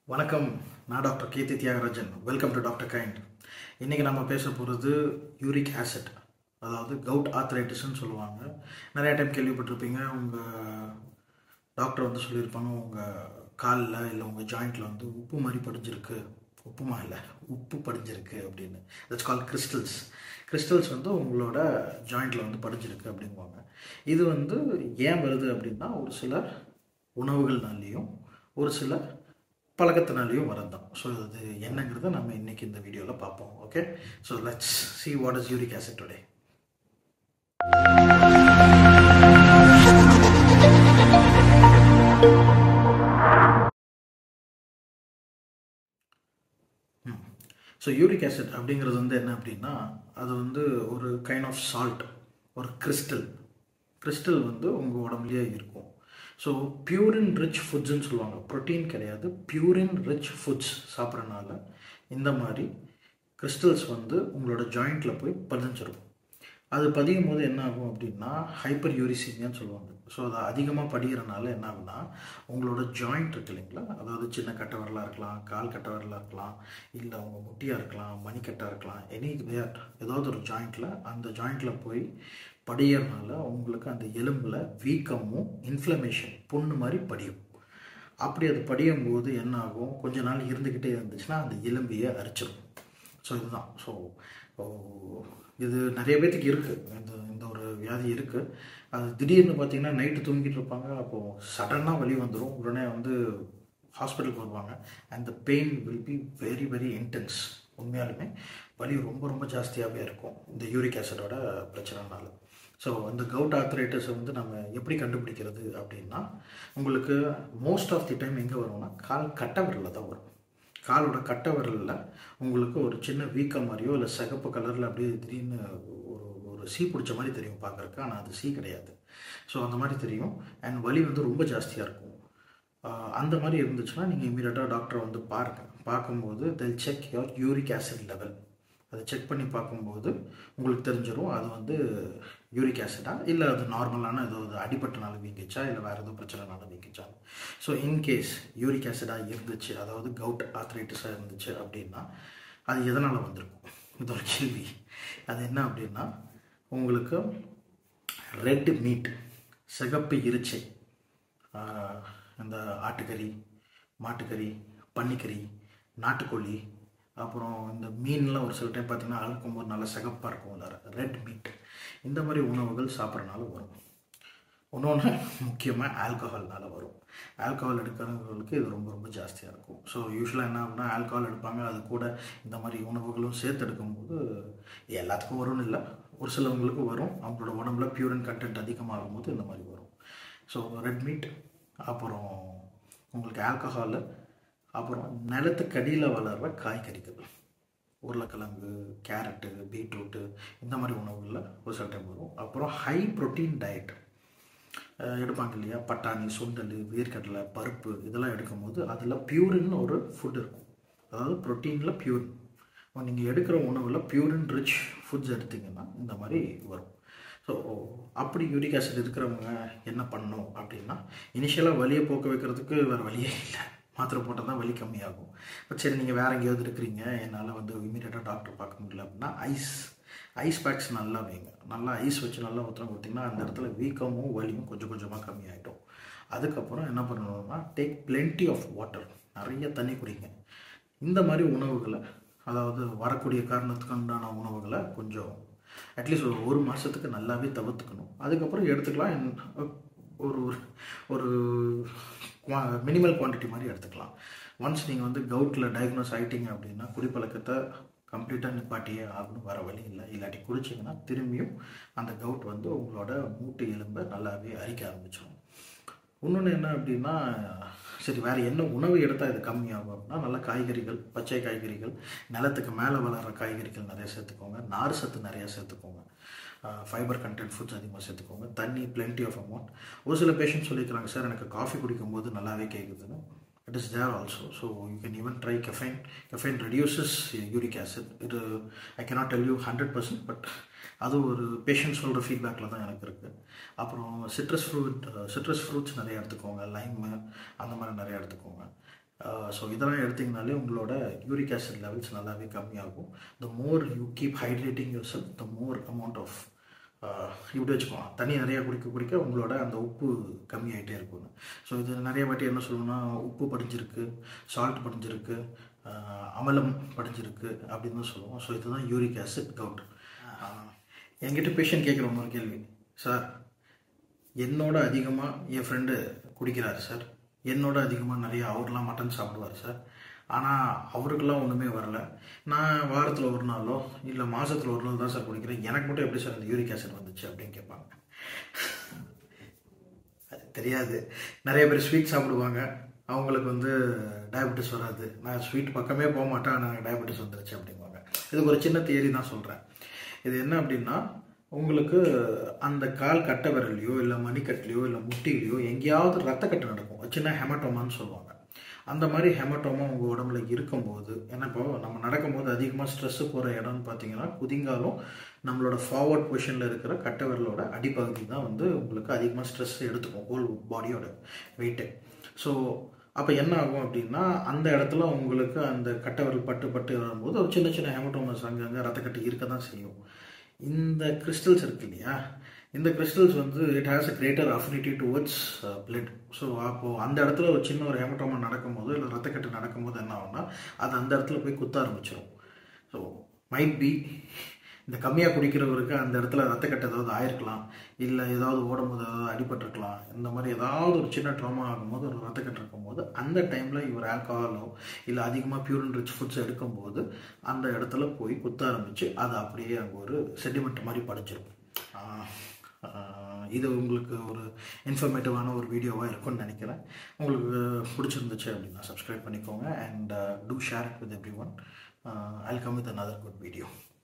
வணக்கம் நான் doctor Keerthi Thiyagarajan welcome to doctor kind இன்றைக்கி நம்ம பேச போகிறது யூரிக் ஆசிட் அதாவது கவுட் ஆர்த்ரைட்டிஸ்ன்னு சொல்லுவாங்க நிறைய டைம் கேள்விப்பட்டிருப்பீங்க உங்கள் டாக்டர் வந்து சொல்லியிருப்பாங்க உங்கள் காலில் இல்லை உங்கள் ஜாயிண்ட்டில் வந்து உப்பு மாதிரி படிஞ்சிருக்கு உப்புமா இல்லை உப்பு படிஞ்சிருக்கு அப்படின்னு தட்ஸ் கால் கிறிஸ்டல்ஸ் கிறிஸ்டல்ஸ் வந்து உங்களோட ஜாயிண்ட்டில் வந்து படிஞ்சிருக்கு அப்படிங்குவாங்க இது வந்து ஏன் வருது அப்படின்னா ஒரு சில உணவுகள்னாலேயும் ஒரு சில பழக்கத்தினாலேயும் வரதான் ஸோ இது என்னங்கிறத நம்ம இன்னைக்கு இந்த வீடியோவில் பார்ப்போம் okay so let's see what is uric acid today so uric acid அப்படிங்கிறது வந்து என்ன அப்படின்னா அது வந்து ஒரு கைண்ட் ஆஃப் சால்ட் ஒரு கிறிஸ்டல் கிறிஸ்டல் வந்து உங்கள் உடம்புலயே இருக்கும் ஸோ பியூரின் ரிச் ஃபுட்ஸ்ன்னு சொல்லுவாங்க ப்ரோட்டீன் கிடையாது பியூரின் ரிச் ஃபுட்ஸ் சாப்பிட்றனால இந்த மாதிரி கிறிஸ்டல்ஸ் வந்து உங்களோட ஜாயிண்ட்டில் போய் பதிஞ்சிரும் அது பதியும் போது என்ன ஆகும் அப்படின்னா ஹைப்பர் யூரிசீமியான்னு சொல்லுவாங்க ஸோ அது அதிகமாக படிக்கிறனால என்ன ஆகுனா உங்களோட ஜாயிண்ட் இருக்கு இல்லைங்களா அதாவது சின்ன கட்டை வரலாக இருக்கலாம் கால் கட்டை வரலாக இருக்கலாம் இல்லை உங்கள் முட்டியாக இருக்கலாம் மணிக்கட்டாக இருக்கலாம் எனி வேர் ஏதாவது ஒரு ஜாயிண்ட்டில் அந்த ஜாயிண்ட்டில் போய் படியறனால உங்களுக்கு அந்த எலும்பில் வீக்கமும் இன்ஃப்ளமேஷன் புண்ணு மாதிரி படியும் அப்படி அது படியும் போது என்ன ஆகும் கொஞ்ச நாள் இருந்துக்கிட்டே இருந்துச்சுன்னா அந்த எலும்பியை அரிச்சிடும் ஸோ இதுதான் ஸோ இது நிறைய பேர்த்துக்கு இருக்குது இந்த இந்த ஒரு வியாதி இருக்குது அது திடீர்னு பார்த்தீங்கன்னா நைட்டு தூங்கிட்டு இருப்பாங்க அப்போது சடனாக வலி வந்துடும் உடனே வந்து ஹாஸ்பிட்டலுக்கு வருவாங்க and the pain will be very very intense உண்மையாலுமே வலி ரொம்ப ரொம்ப ஜாஸ்தியாகவே இருக்கும் இந்த யூரிக் ஆசிடோட பிரச்சனைனால ஸோ இந்த கவுட் ஆர்த்ரைட்டிஸ் வந்து நம்ம எப்படி கண்டுபிடிக்கிறது அப்படின்னா உங்களுக்கு மோஸ்ட் ஆஃப் தி டைம் எங்கே வரும்னா கால் கட்ட விரலில் தான் வரும் காலோட கட்ட விரலில் உங்களுக்கு ஒரு சின்ன வீக்கம் மாதிரியோ இல்லை சிகப்பு கலரில் அப்படியே திடீர்னு ஒரு ஒரு சீ பிடிச்ச மாதிரி தெரியும் பார்க்குறக்கு ஆனால் அது சீ கிடையாது ஸோ அந்த மாதிரி தெரியும் அண்ட் வலி வந்து ரொம்ப ஜாஸ்தியாக இருக்கும் அந்த மாதிரி இருந்துச்சுன்னா நீங்கள் இமீடியட்டாக டாக்டரை வந்து பாருங்கள் பார்க்கும்போது they'll check your uric acid level அதை செக் பண்ணி பார்க்கும்போது உங்களுக்கு தெரிஞ்சிடும் அது வந்து யூரிக் ஆசிடா இல்லை அது நார்மலான ஏதாவது அடிப்பட்டனால வீங்கிச்சா இல்லை வேறு எதுவும் பிரச்சனைனால வீங்கிச்சா ஸோ இன்கேஸ் யூரிக் ஆசிடாக இருந்துச்சு அதாவது கவுட் ஆத்ரைட்டிஸாக இருந்துச்சு அப்படின்னா அது எதனால் வந்திருக்கும் இது ஒரு கேள்வி அது என்ன அப்படின்னா உங்களுக்கு ரெட் மீட் சிகப்பு இறைச்சை இந்த ஆட்டுக்கறி மாட்டுக்கறி பன்னிக்கறி நாட்டுக்கோழி அப்புறம் இந்த மீன்லாம் ஒரு சில டைம் பார்த்திங்கன்னா அழுக்கும்போது நல்லா சிகப்பாக இருக்கும் உள்ளார ரெட் மீட் இந்த மாதிரி உணவுகள் சாப்பிட்றனால வரும் இன்னொன்று முக்கியமாக ஆல்கஹால்னால வரும் ஆல்கஹால் எடுக்கிறவங்களுக்கு இது ரொம்ப ரொம்ப ஜாஸ்தியாக இருக்கும் ஸோ யூஸ்வலாக என்ன ஆகுனா ஆல்கஹால் எடுப்பாங்க அது கூட இந்த மாதிரி உணவுகளும் சேர்த்து எடுக்கும்போது எல்லாத்துக்கும் வரும்னு இல்லை ஒரு சிலவங்களுக்கு வரும் அவங்களோட உடம்புல பியூரன் கண்டென்ட் அதிகமாகும் போது இந்த மாதிரி வரும் ஸோ ரெட் மீட் அப்புறம் உங்களுக்கு ஆல்கஹாலு அப்புறம் நிலத்துக்கடியில் வளர்கிற காய்கறிகள் உருளைக்கிழங்கு கேரட்டு பீட்ரூட்டு இந்த மாதிரி உணவுகளில் ஒரு சில டைம் வரும் அப்புறம் ஹை ப்ரோட்டீன் டயட் எடுப்பாங்க இல்லையா பட்டாணி சுண்டல் வேர்க்கடலை பருப்பு இதெல்லாம் எடுக்கும்போது அதில் பியூரின்னு ஒரு ஃபுட் இருக்கும் அதாவது ப்ரோட்டீனில் பியூரின் நீங்கள் எடுக்கிற உணவில் பியூரின் ரிச் ஃபுட்ஸ் எடுத்திங்கன்னா இந்த மாதிரி வரும் ஸோ அப்படி யூரிக் ஆசிட் இருக்கிறவங்க என்ன பண்ணணும் அப்படின்னா இனிஷியலாக வலியை போக்க வைக்கிறதுக்கு வேறு வழியே இல்லை மாத்திரை போட்டால் தான் வலி கம்மியாகும் பட் சரி நீங்கள் வேறு எங்கேயாவது இருக்கிறீங்க என்னால் வந்து இமீடியட்டாக டாக்டர் பார்க்க முடியல அப்படின்னா ஐஸ் ஐஸ் பேக்ஸ் நல்லா வைங்க நல்லா ஐஸ் வச்சு நல்லா ஊற்றுறோம் கொடுத்திங்கன்னா அந்த இடத்துல வீக்கமும் வலியும் கொஞ்சம் கொஞ்சமாக கம்மியாயிடும் அதுக்கப்புறம் என்ன பண்ணணும்னா டேக் பிளென்டி ஆஃப் வாட்டர் நிறைய தண்ணி குடிங்க இந்த மாதிரி உணவுகளை அதாவது வரக்கூடிய காரணத்துக்கு உண்டான உணவுகளை கொஞ்சம் அட்லீஸ்ட் ஒரு ஒரு மாதத்துக்கு நல்லாவே தவிர்த்துக்கணும் அதுக்கப்புறம் எடுத்துக்கலாம் ஒரு ஒரு மினிமல் குவான்டிட்டி மாதிரி எடுத்துக்கலாம் ஒன்ஸ் நீங்கள் வந்து கவுட்டில் டயக்னோஸ் ஆகிட்டீங்க அப்படின்னா குடிப்பழக்கத்தை கம்ப்ளீட்டாக நிப்பாட்டியே ஆகணும் வர வழி இல்லை இல்லாட்டி குடிச்சிங்கன்னா திரும்பியும் அந்த கவுட் வந்து உங்களோட மூட்டு எலும்பை நல்லாவே அரிக்க ஆரம்பிச்சிடும் இன்னொன்று என்ன அப்படின்னா சரி வேறு என்ன உணவு எடுத்தால் இது கம்மியாகும் அப்படின்னா நல்ல காய்கறிகள் பச்சை காய்கறிகள் நிலத்துக்கு மேலே வளர்கிற காய்கறிகள் நிறைய சேர்த்துக்கோங்க நார் சத்து நிறையா சேர்த்துக்கோங்க ஃபைபர் கண்டென்ட் ஃபுட்ஸ் அதிகமாக சேர்த்துக்கோங்க தண்ணி பிளென்டி ஆஃப் அமௌண்ட் ஒரு சில பேஷண்ட் சொல்லிக்கிறாங்க சார் எனக்கு காஃபி குடிக்கும்போது நல்லாவே கேட்குதுன்னு it is there also so you can even try caffeine caffeine reduces uric acid இது I cannot tell you hundred percent but அது ஒரு பேஷண்ட் சொல்கிற ஃபீட்பேக்கில் தான் எனக்கு இருக்குது அப்புறம் சிட்ரஸ் ஃப்ரூட் சிட்ரஸ் ஃப்ரூட்ஸ் நிறைய எடுத்துக்கோங்க லைமு அந்த மாதிரி நிறைய எடுத்துக்கோங்க ஸோ இதெல்லாம் எடுத்திங்கனாலே உங்களோட யூரிக் ஆசிட் லெவல்ஸ் நல்லாவே கம்மியாகும் the more you keep hydrating your cell the more amount of இப்படி வச்சுக்கோங்க தண்ணி நிறையா குடிக்க குடிக்க உங்களோட அந்த உப்பு கம்மியாயிட்டே இருக்கும் ஸோ இது நிறைய வாட்டி என்ன சொல்லணும்னா உப்பு படிஞ்சிருக்கு சால்ட் படிஞ்சிருக்கு ஆஹ் அமலம் படிஞ்சிருக்கு அப்படின்னு தான் சொல்லுவோம் ஸோ இதுதான் யூரிக் ஆசிட் கவுட் என்கிட்ட பேஷண்ட் கேட்குற ஒரு கேள்வி சார் என்னோட அதிகமாக என் ஃப்ரெண்டு குடிக்கிறாரு சார் என்னோட அதிகமாக நிறைய அவர்லாம் மட்டன் சாப்பிடுவார் சார் ஆனால் அவருக்கெல்லாம் ஒன்றுமே வரல நான் வாரத்தில் ஒரு நாளோ இல்லை மாதத்தில் ஒரு நாள் தான் சார் குடிக்கிறேன் எனக்கு மட்டும் எப்படி சார் இந்த யூரிக் ஆசிட் வந்துச்சு அப்படின்னு கேட்பாங்க அது தெரியாது நிறைய பேர் ஸ்வீட் சாப்பிடுவாங்க அவங்களுக்கு வந்து டயபெட்டிஸ் வராது நான் ஸ்வீட் பக்கமே போக மாட்டேன் ஆனால் எனக்கு டயபெட்டிஸ் வந்துருச்சு அப்படிம்பாங்க இதுக்கு ஒரு சின்ன தியரி தான் சொல்கிறேன் இது என்ன அப்படின்னா உங்களுக்கு அந்த கால் கட்டை விரல்லையோ இல்லை மணிக்கட்டுலையோ இல்லை முட்டிலையோ எங்கேயாவது ரத்தக்கட்டு நடக்கும் ஒரு சின்ன ஹெமட்டோமான்னு சொல்லுவாங்க அந்த மாதிரி ஹெமட்டோமா உங்கள் உடம்புல இருக்கும்போது ஏன்னா இப்போ நம்ம நடக்கும்போது அதிகமாக ஸ்ட்ரெஸ்ஸு போகிற இடம்னு பார்த்தீங்கன்னா குதிங்காலும் நம்மளோட ஃபார்வர்ட் பொசிஷனில் இருக்கிற கட்டை விரலோட அடிப்பகுதி தான் வந்து உங்களுக்கு அதிகமாக ஸ்ட்ரெஸ் எடுத்துக்கும் ஹோல் பாடியோட வெயிட்டு ஸோ அப்போ என்ன ஆகும் அப்படின்னா அந்த இடத்துல உங்களுக்கு அந்த கட்டை விரல் பட்டு பட்டு வரும்போது ஒரு சின்ன சின்ன ஹெமட்டோமஸ் அங்கங்கே ரத்தக்கட்டு இருக்க தான் செய்யும் இந்த கிறிஸ்டல்ஸ் இருக்கு இல்லையா இந்த கிறிஸ்டல்ஸ் வந்து it has a greater affinity towards blood so அப்போது அந்த இடத்துல ஒரு சின்ன ஒரு ஹெமட்டோமா நடக்கும்போது இல்லை ரத்தக்கட்டு நடக்கும்போது என்ன ஆகும்னா அது அந்த இடத்துல போய் குத்த ஆரம்பிச்சிடும் ஸோ மைட் பி இந்த கம்மியாக குடிக்கிறவருக்கு அந்த இடத்துல ரத்தக்கட்டு ஏதாவது ஆயிருக்கலாம் இல்லை ஏதாவது ஓடும்போது ஏதாவது அடிபட்டிருக்கலாம் இந்த மாதிரி ஏதாவது ஒரு சின்ன ட்ராமா ஆகும்போது ஒரு ரத்தக்கட்டு இருக்கும்போது அந்த டைமில் இவர் ஆல்கஹாலோ இல்லை அதிகமாக பியூரின் ரிச் ஃபுட்ஸ் எடுக்கும்போது அந்த இடத்துல போய் குத்த ஆரம்பித்து அது அப்படியே அங்கே ஒரு செடிமெண்ட் மாதிரி படிச்சிடும் இது உங்களுக்கு ஒரு இன்ஃபர்மேட்டிவான ஒரு வீடியோவாக இருக்கும்னு நினைக்கிறேன் உங்களுக்கு பிடிச்சிருந்துச்சு அப்படின்னா சப்ஸ்கிரைப் பண்ணிக்கோங்க and do share with everyone I'll come with another good video